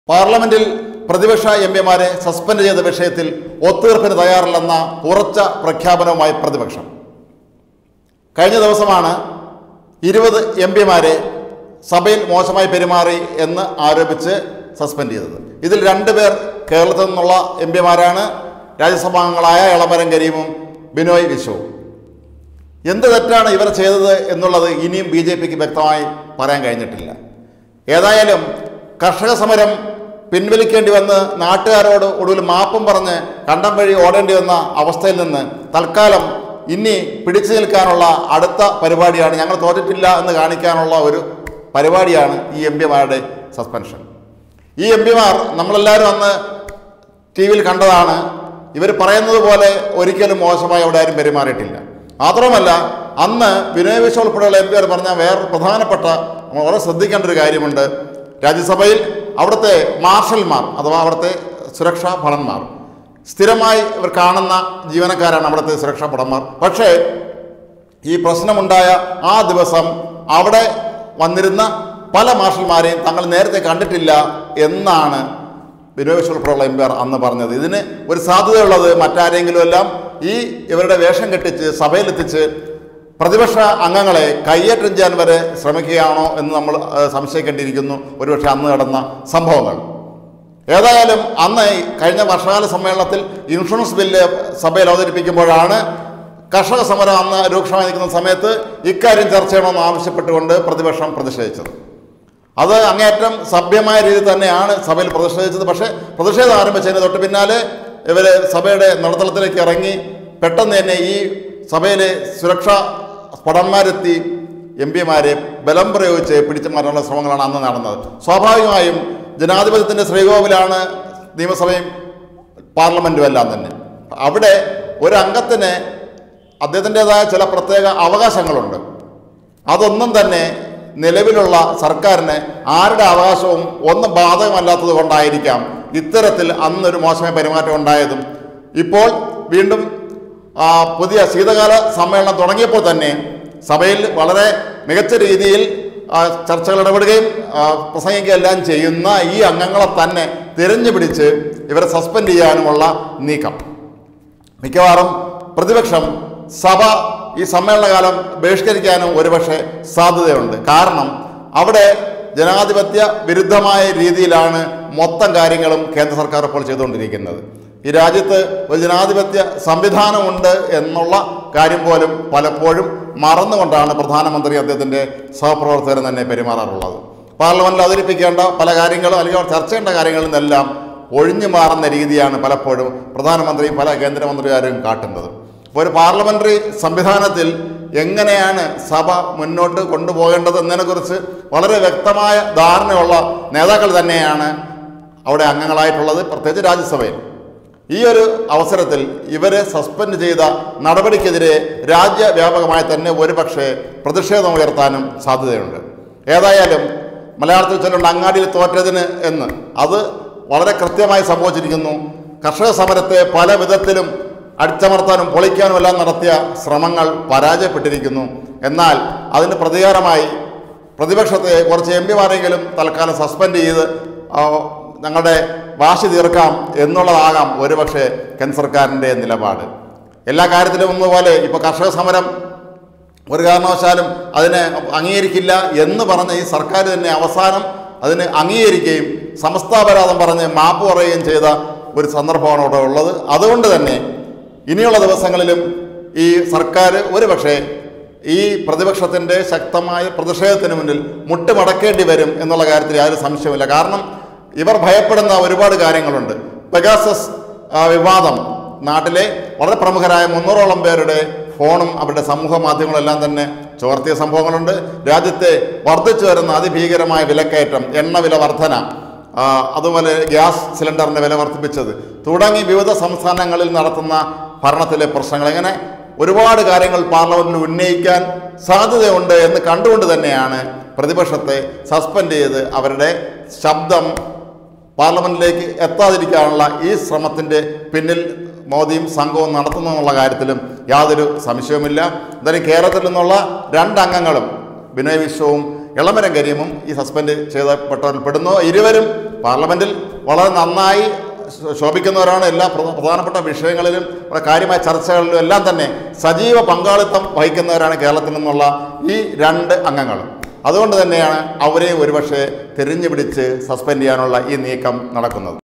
പാർലമെന്റിൽ പ്രതിപക്ഷ M പിമാരെ suspend ചെയ്ത വിഷയത്തിൽ ഒത്തീർപ്പിന് തയ്യാറല്ലെന്ന ഉറച്ച പ്രഖ്യാപനവുമായി പ്രതിപക്ഷം കഴിഞ്ഞ ദിവസമാണ് ഇരുപത് എം പിമാരെ സഭയിൽ മോശമായി പെരുമാറി എന്ന് ആരോപിച്ച് സസ്പെൻഡ് ചെയ്തത് ഇതിൽ രണ്ടുപേർ കേരളത്തിൽ നിന്നുള്ള എം പിമാരാണ് രാജ്യസഭാംഗങ്ങളായ എളമരം കരീമും ബിനോയ് വിശ്വവും എന്ത് തെറ്റാണ് ഇവർ ചെയ്തത് എന്നുള്ളത് ഇനിയും ബി ജെ പിക്ക് വ്യക്തമായി പറയാൻ കഴിഞ്ഞിട്ടില്ല ഏതായാലും കർഷക സമരം പിൻവലിക്കേണ്ടി വന്ന് നാട്ടുകാരോട് ഒടുവിൽ മാപ്പും പറഞ്ഞ് കണ്ടം വഴി ഓടേണ്ടി വന്ന അവസ്ഥയിൽ നിന്ന് തൽക്കാലം ഇനി പിടിച്ചു നിൽക്കാനുള്ള അടുത്ത പരിപാടിയാണ് ഞങ്ങൾ തോറ്റിട്ടില്ല എന്ന് കാണിക്കാനുള്ള ഒരു പരിപാടിയാണ് ഈ എം പിമാരുടെ സസ്പെൻഷൻ ഈ എം പിമാർ നമ്മളെല്ലാവരും അന്ന് ടി വിയിൽ കണ്ടതാണ് ഇവർ പറയുന്നത് പോലെ ഒരിക്കലും മോശമായി അവിടെ ആരും പെരുമാറിയിട്ടില്ല മാത്രമല്ല അന്ന് വിനയ് വിശ്വ ഉൾപ്പെടെയുള്ള എം പിമാർ പറഞ്ഞ വേറെ പ്രധാനപ്പെട്ട നമ്മൾ വളരെ ശ്രദ്ധിക്കേണ്ട ഒരു കാര്യമുണ്ട് രാജ്യസഭയിൽ അവിടുത്തെ മാർഷൽമാർ അഥവാ അവിടുത്തെ സുരക്ഷാ ഭടന്മാർ സ്ഥിരമായി ഇവർ കാണുന്ന ജീവനക്കാരാണ് അവിടുത്തെ സുരക്ഷാ ഭടന്മാർ പക്ഷേ ഈ പ്രശ്നമുണ്ടായ ആ ദിവസം അവിടെ വന്നിരുന്ന പല മാർഷൽമാരെയും തങ്ങൾ നേരത്തെ കണ്ടിട്ടില്ല എന്നാണ് ബിനോയ് വിശ്വ ഉൾപ്പെടെയുള്ള എം പിമാർ അന്ന് പറഞ്ഞത് ഇതിന് ഒരു സാധ്യതയുള്ളത് മറ്റാരെങ്കിലും എല്ലാം ഈ ഇവരുടെ വേഷം കെട്ടിച്ച് സഭയിലെത്തിച്ച് പ്രതിപക്ഷ അംഗങ്ങളെ കയ്യേറ്റം ചെയ്യാൻ വരെ ശ്രമിക്കുകയാണോ എന്ന് നമ്മൾ ഏഹ്, സംശയിക്കേണ്ടിയിരിക്കുന്നു ഒരുപക്ഷെ അന്ന് നടന്ന സംഭവങ്ങൾ ഏതായാലും അന്ന് ഈ കഴിഞ്ഞ വർഷകാല സമ്മേളനത്തിൽ ഇൻഷുറൻസ് ബില്ല് സഭയിൽ അവതരിപ്പിക്കുമ്പോഴാണ് കർഷക സമരം അന്ന് രൂക്ഷമായി നിൽക്കുന്ന സമയത്ത് ഇക്കാര്യം ചർച്ച ചെയ്യണമെന്ന് ആവശ്യപ്പെട്ടുകൊണ്ട് പ്രതിപക്ഷം പ്രതിഷേധിച്ചത് അത് അങ്ങേയറ്റം സഭ്യമായ രീതിയിൽ തന്നെയാണ് സഭയിൽ പ്രതിഷേധിച്ചത് പക്ഷേ പ്രതിഷേധം ആരംഭിച്ചതിന് തൊട്ട് പിന്നാലെ ഇവർ സഭയുടെ നടുത്തളത്തിലേക്ക് ഇറങ്ങി പെട്ടെന്ന് തന്നെ ഈ സഭയിലെ സുരക്ഷാ ഭടന്മാരെത്തി എം പിമാരെ ബലം പ്രയോഗിച്ച് പിടിച്ചു മാറ്റാനുള്ള ശ്രമങ്ങളാണ് അന്ന് നടന്നത് സ്വാഭാവികമായും ജനാധിപത്യത്തിൻ്റെ ശ്രീകോവിലാണ് നിയമസഭയും പാർലമെൻറ്റും എല്ലാം തന്നെ അവിടെ ഒരു അംഗത്തിന് അദ്ദേഹത്തിൻ്റെതായ ചില പ്രത്യേക അവകാശങ്ങളുണ്ട് അതൊന്നും തന്നെ നിലവിലുള്ള സർക്കാരിന് ആരുടെ അവകാശവും ഒന്നും ബാധകമല്ലാത്തത് കൊണ്ടായിരിക്കാം ഇത്തരത്തിൽ അന്നൊരു മോശമായ പെരുമാറ്റം ഉണ്ടായതും ഇപ്പോൾ വീണ്ടും ആ, പുതിയ ശീതകാല സമ്മേളനം തുടങ്ങിയപ്പോൾ തന്നെ സഭയിൽ വളരെ മികച്ച രീതിയിൽ ആ, ചർച്ചകൾ ഇടപെടുകയും ആ, പ്രസംഗിക്കുകയും എല്ലാം ചെയ്യുന്ന ഈ അംഗങ്ങളെ തന്നെ തിരഞ്ഞു പിടിച്ച് ഇവരെ സസ്പെൻഡ് ചെയ്യാനുമുള്ള നീക്കം മിക്കവാറും പ്രതിപക്ഷം സഭ ഈ സമ്മേളനകാലം ബഹിഷ്കരിക്കാനും ഒരുപക്ഷെ സാധ്യതയുണ്ട് കാരണം അവിടെ ജനാധിപത്യ വിരുദ്ധമായ രീതിയിലാണ് മൊത്തം കാര്യങ്ങളും കേന്ദ്ര സർക്കാർ ഇപ്പോൾ ചെയ്തുകൊണ്ടിരിക്കുന്നത് ഈ രാജ്യത്ത് ഒരു ജനാധിപത്യ സംവിധാനമുണ്ട് എന്നുള്ള കാര്യം പോലും പലപ്പോഴും മറന്നുകൊണ്ടാണ് പ്രധാനമന്ത്രി അദ്ദേഹത്തിൻ്റെ സഹപ്രവർത്തകർ തന്നെ പെരുമാറാറുള്ളത് പാർലമെന്റിൽ അവതരിപ്പിക്കേണ്ട പല കാര്യങ്ങളും അല്ലെങ്കിൽ അവർ ചർച്ച ചെയ്യേണ്ട കാര്യങ്ങളിൽ നിന്നെല്ലാം ഒഴിഞ്ഞു മാറുന്ന രീതിയാണ് പലപ്പോഴും പ്രധാനമന്ത്രിയും പല കേന്ദ്രമന്ത്രിമാരും കാട്ടുന്നത് അപ്പോൾ ഒരു പാർലമെന്ററി സംവിധാനത്തിൽ എങ്ങനെയാണ് സഭ മുന്നോട്ട് കൊണ്ടുപോകേണ്ടത് എന്നതിനെക്കുറിച്ച് വളരെ വ്യക്തമായ ധാരണയുള്ള നേതാക്കൾ തന്നെയാണ് അവിടെ അംഗങ്ങളായിട്ടുള്ളത് പ്രത്യേകിച്ച് രാജ്യസഭയിൽ ഈ ഒരു അവസരത്തിൽ ഇവരെ സസ്പെൻഡ് ചെയ്ത നടപടിക്കെതിരെ രാജ്യവ്യാപകമായി തന്നെ ഒരുപക്ഷെ പ്രതിഷേധം ഉയർത്താനും സാധ്യതയുണ്ട് ഏതായാലും മലയാളത്തിൽ ചൊല്ലുണ്ട് അങ്ങാടിയിൽ തോറ്റതിന് എന്ന് അത് വളരെ കൃത്യമായി സംഭവിച്ചിരിക്കുന്നു കർഷക സമരത്തെ പല വിധത്തിലും അടിച്ചമർത്താനും പൊളിക്കാനും എല്ലാം നടത്തിയ ശ്രമങ്ങൾ പരാജയപ്പെട്ടിരിക്കുന്നു എന്നാൽ അതിന് പ്രതികാരമായി പ്രതിപക്ഷത്തെ കുറച്ച് എം പിമാരെങ്കിലും തൽക്കാലം സസ്പെൻഡ് ചെയ്ത് ആ, ഞങ്ങളുടെ വാശി തീർക്കാം എന്നുള്ളതാകാം ഒരുപക്ഷെ കേന്ദ്ര സർക്കാരിൻ്റെ നിലപാട് എല്ലാ കാര്യത്തിലും ഒന്നുപോലെ ഇപ്പോൾ കർഷക സമരം ഒരു കാരണവശാലും അതിനെ അംഗീകരിക്കില്ല എന്ന് പറഞ്ഞ ഈ സർക്കാർ തന്നെ അവസാനം അതിന് അംഗീകരിക്കുകയും സമസ്താപരാധം പറഞ്ഞ് മാപ്പ് പറയുകയും ചെയ്ത ഒരു സന്ദർഭമാണ് ഇവിടെ ഉള്ളത് അതുകൊണ്ട് തന്നെ ഇനിയുള്ള ദിവസങ്ങളിലും ഈ സർക്കാർ ഒരുപക്ഷെ ഈ പ്രതിപക്ഷത്തിൻ്റെ ശക്തമായ പ്രതിഷേധത്തിന് മുന്നിൽ മുട്ടുമടക്കേണ്ടി വരും എന്നുള്ള കാര്യത്തിൽ യാതൊരു സംശയമില്ല കാരണം ഇവർ ഭയപ്പെടുന്ന ഒരുപാട് കാര്യങ്ങളുണ്ട് പെഗാസസ് ആ, വിവാദം നാട്ടിലെ വളരെ പ്രമുഖരായ മുന്നൂറോളം പേരുടെ ഫോണും അവരുടെ സമൂഹ മാധ്യമങ്ങളെല്ലാം തന്നെ ചോർത്തിയ സംഭവങ്ങളുണ്ട് രാജ്യത്തെ വർദ്ധിച്ചു വരുന്ന അതിഭീകരമായ വിലക്കയറ്റം എണ്ണ വില വർധന ആ, അതുപോലെ ഗ്യാസ് സിലിണ്ടറിൻ്റെ വില വർദ്ധിപ്പിച്ചത് തുടങ്ങി വിവിധ സംസ്ഥാനങ്ങളിൽ നടത്തുന്ന ഭരണത്തിലെ പ്രശ്നങ്ങൾ ഇങ്ങനെ ഒരുപാട് കാര്യങ്ങൾ പാർലമെന്റിൽ ഉന്നയിക്കാൻ സാധ്യതയുണ്ട് എന്ന് കണ്ടുകൊണ്ട് തന്നെയാണ് പ്രതിപക്ഷത്തെ സസ്പെൻഡ് ചെയ്ത് അവരുടെ ശബ്ദം പാർലമെന്റിലേക്ക് എത്താതിരിക്കാനുള്ള ഈ ശ്രമത്തിൻ്റെ പിന്നിൽ മോദിയും സംഘവും നടത്തുന്നു എന്നുള്ള കാര്യത്തിലും യാതൊരു സംശയവുമില്ല എന്തായാലും കേരളത്തിൽ നിന്നുള്ള രണ്ടംഗങ്ങളും ബിനോയ് വിശ്വവും ഇളമരം കരീമും ഈ സസ്പെൻഡ് ചെയ്യപ്പെട്ടവരിൽ പെടുന്നു ഇരുവരും പാർലമെന്റിൽ വളരെ നന്നായി ശോ- ശോഭിക്കുന്നവരാണ് എല്ലാ പ്ര- പ്രധാനപ്പെട്ട വിഷയങ്ങളിലും വളരെ കാര്യമായ ചർച്ചകളിലും എല്ലാം തന്നെ സജീവ പങ്കാളിത്തം വഹിക്കുന്നവരാണ് കേരളത്തിൽ നിന്നുള്ള ഈ രണ്ട് അംഗങ്ങൾ അതുകൊണ്ട് തന്നെയാണ് അവരെ ഒരുപക്ഷെ തിരിഞ്ഞു പിടിച്ച് സസ്പെൻഡ് ചെയ്യാനുള്ള ഈ നീക്കം നടക്കുന്നത്